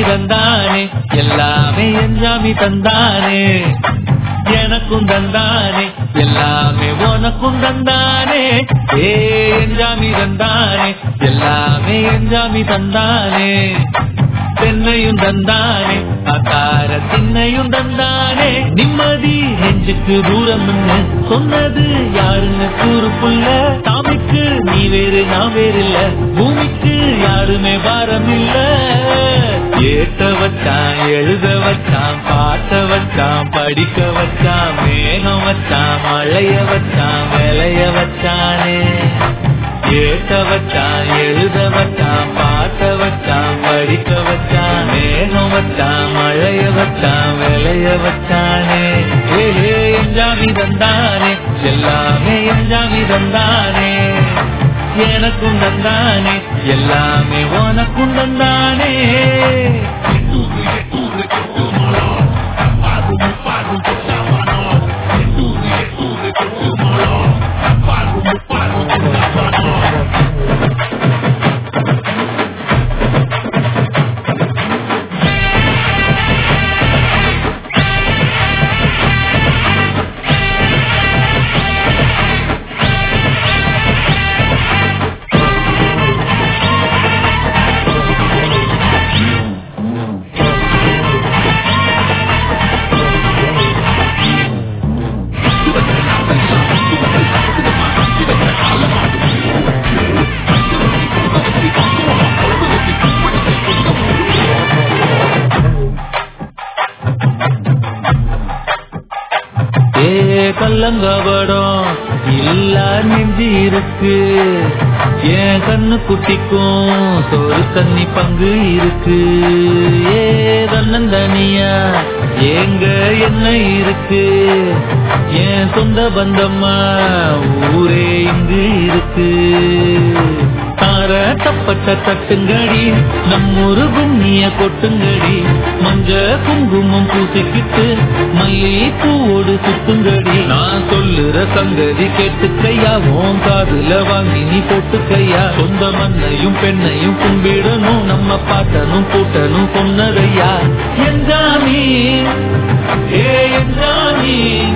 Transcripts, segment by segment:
தந்தானே எல்லாமே எஞ்சாமி தந்தானே எனக்கும் தந்தானே எல்லாமே உனக்கும் தந்தானே ஏ எஞ்சாமி தந்தானே எல்லாமே எஞ்சாமி தந்தானே தென்னையும் தந்தானே அகார திண்ணையும் தந்தானே நிம்மதி நெஞ்சுக்கு தூரம் சொன்னது யாருன்னு கூறுப்புள்ள சாமிக்கு நீ வேறு நான் வேறு இல்ல பூமிக்கு யாருமே பாரம் இல்ல ஏத்த வச்சான் எழுத வச்சான் பாட்ட வச்சான் படிக்க வச்சான் மேகம் வச்சான் மழைய வச்சான் விளைய வச்சானே ஏத்த வச்சான் எழுத வச்சான் பாட்ட வச்சான் படிக்க வச்சான் மேகம் வச்சான் மழைய வச்சான் விளைய வச்சானே ஏ ஏ, எஞ்சாமி தந்தானே எல்லாமே எஞ்சாமி தந்தானே எனக்கும் தந்தானே எல்லாமே உனக்கும் தந்தானே ஏ கல்லங்கபடம் இல்ல நெஞ்சு இருக்கு என் கண்ணு குட்டிக்கும் சோறு தண்ணி பங்கு இருக்கு ஏ தன்னந்தனியா எங்க என்ன இருக்கு என் சொந்த பந்தம்மா ஊரே இங்கு இருக்கு தார தப்பட்ட தட்டுங்கடி நம்மொரு கும்மிய கொட்டுங்கடி மஞ்ச குங்குமம் பூசிக்கிட்டு மல்லி பூவோடு சுத்துங்கடி நான் சொல்லுற சங்கதி கேட்டுக்கையா உன் காதுல வாங்கி நீ போட்டுக்கையா சொந்த மண்ணையும் பெண்ணையும் கும்பிடணும் நம்ம பாட்டனும் கூட்டனும் சொன்னதையா எஞ்சாமி ஏ எஞ்சாமி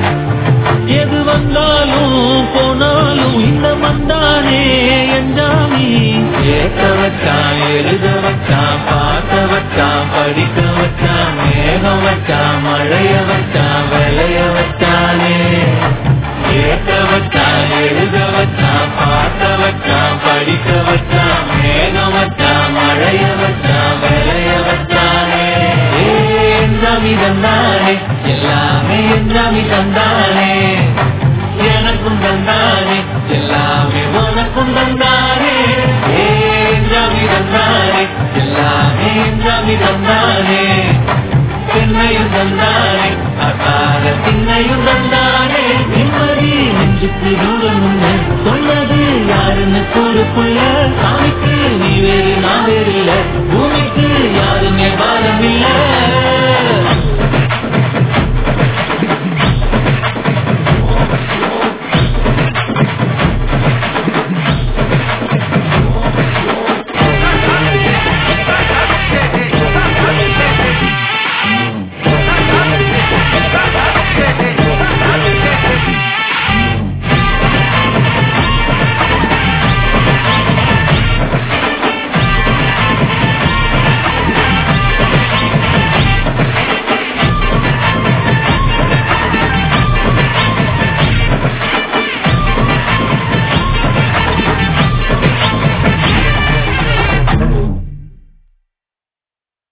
எது வந்தாலும் போனாலும் இந்த மந்தானே எஞ்சாமி ஏத்த வச்சான் எழுத வச்சான் பார்த்த வச்சான் படிக்க வச்சான் மேகம் வச்சான் மழைய வச்சான் விளைய வச்சானே ஏத்த வச்சான் எழுத வச்சான் பார்த்த வச்சான் படிக்க வச்சான் மேகம் வச்சான் மழைய வச்சான் விளைய வச்சானே ஏ எஞ்சாமி தந்தானே எல்லாமே எஞ்சாமி தந்தானே எனக்கும் தந்தானே எல்லாமே உனக்கும் தந்தானே ஏ எஞ்சாமி தந்தானே எல்லாமே எஞ்சாமி தந்தானே பெண்ணையும் தந்தானே அகார திண்ணையும் தந்தானே நிம்மதி நெஞ்சுக்கு தூரம் சொன்னது யாருன்னு கூறுக்குள்ள